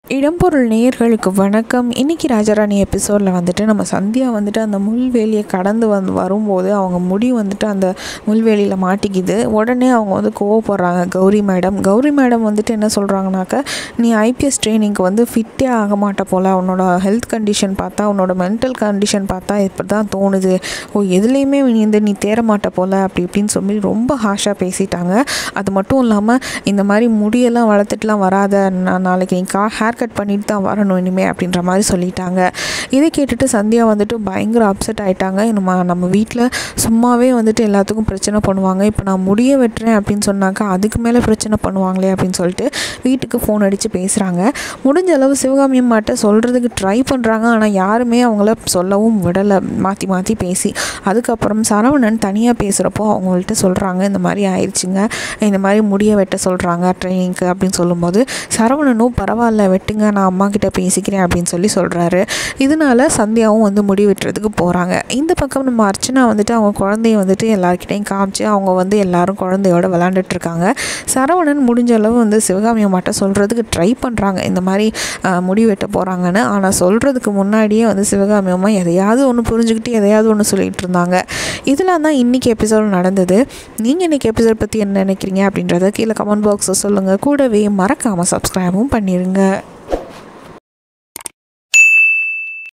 இடம்பொருள் நேயர்களுக்கு வணக்கம் இன்றைக்கி ராஜாராணி எபிசோடில் வந்துட்டு நம்ம சந்தியா வந்துட்டு அந்த முள்வேலியை கடந்து வந்து வரும்போது அவங்க முடி வந்துட்டு அந்த முள்வேலியில் மாட்டிக்குது உடனே அவங்க வந்து கோவப்படுறாங்க கௌரி மேடம் கௌரி மேடம் வந்துட்டு என்ன சொல்கிறாங்கனாக்க நீ ஐபிஎஸ் ட்ரைனிங்க்கு வந்து ஃபிட்டே ஆக மாட்ட போல் உன்னோட ஹெல்த் கண்டிஷன் பார்த்தா உன்னோட மென்டல் கண்டிஷன் பார்த்தா இப்படி தான் தோணுது ஓ எதுலேயுமே நீ இந்த நீ தேர மாட்ட போல் அப்படி இப்படின்னு சொல்லி ரொம்ப ஹாஷாக பேசிட்டாங்க அது மட்டும் இல்லாமல் இந்த மாதிரி முடியெல்லாம் வளர்த்துட்டுலாம் வராத நான் நாளைக்கு நீ கா ஹேர் கட் பண்ணிட்டு தான் வரணும் இனிமேல் அப்படின்ற மாதிரி சொல்லிட்டாங்க இதை கேட்டுட்டு சந்தியா வந்துட்டு பயங்கர அப்செட் ஆகிட்டாங்க நம்ம நம்ம வீட்டில் சும்மாவே வந்துட்டு எல்லாத்துக்கும் பிரச்சனை பண்ணுவாங்க இப்போ நான் முடிய வெட்டுறேன் அப்படின்னு சொன்னாக்கா அதுக்கு மேலே பிரச்சனை பண்ணுவாங்களே அப்படின்னு சொல்லிட்டு வீட்டுக்கு ஃபோன் அடித்து பேசுகிறாங்க முடிஞ்ச அளவு சிவகாமி அம்மாட்ட சொல்கிறதுக்கு ட்ரை பண்ணுறாங்க ஆனால் யாருமே அவங்கள சொல்லவும் விடலை மாற்றி மாற்றி பேசி அதுக்கப்புறம் சரவணன் தனியாக பேசுகிறப்போ அவங்கள்ட்ட சொல்கிறாங்க இந்த மாதிரி ஆயிடுச்சுங்க இந்த மாதிரி முடிய வெட்ட சொல்கிறாங்க ட்ரைனிங்க்கு அப்படின்னு சொல்லும்போது சரவணனும் பரவாயில்ல வெட்டுங்க நான் அம்மா கிட்ட பேசிக்கிறேன் அப்படின்னு சொல்லி சொல்கிறாரு இதனால சந்தியாவும் வந்து முடி வெட்டுறதுக்கு போகிறாங்க இந்த பக்கம் நம்ம அர்ச்சனா வந்துட்டு அவங்க குழந்தைய வந்துட்டு எல்லாருக்கிட்டையும் காமிச்சு அவங்க வந்து எல்லாரும் குழந்தையோட விளாண்டுட்டு இருக்காங்க சரவணன் முடிஞ்ச அளவு வந்து சிவகாமி அம்மாட்ட சொல்கிறதுக்கு ட்ரை பண்ணுறாங்க இந்த மாதிரி ஆஹ், முடி வெட்ட போகிறாங்கன்னு ஆனால் சொல்கிறதுக்கு முன்னாடியே வந்து சிவகாமி அம்மா எதையாவது ஒன்று புரிஞ்சுக்கிட்டு எதையாவது ஒன்று சொல்லிட்டு இருந்தாங்க இதெல்லாம் தான் இன்றைக்கி எபிசோட் நடந்தது நீங்கள் இன்றைக்கி எபிசோட் பற்றி என்ன நினைக்கிறீங்க அப்படின்றத கீழே கமெண்ட் பாக்ஸில் சொல்லுங்கள் கூடவே மறக்காமல் சப்ஸ்கிரைபும் பண்ணிடுங்க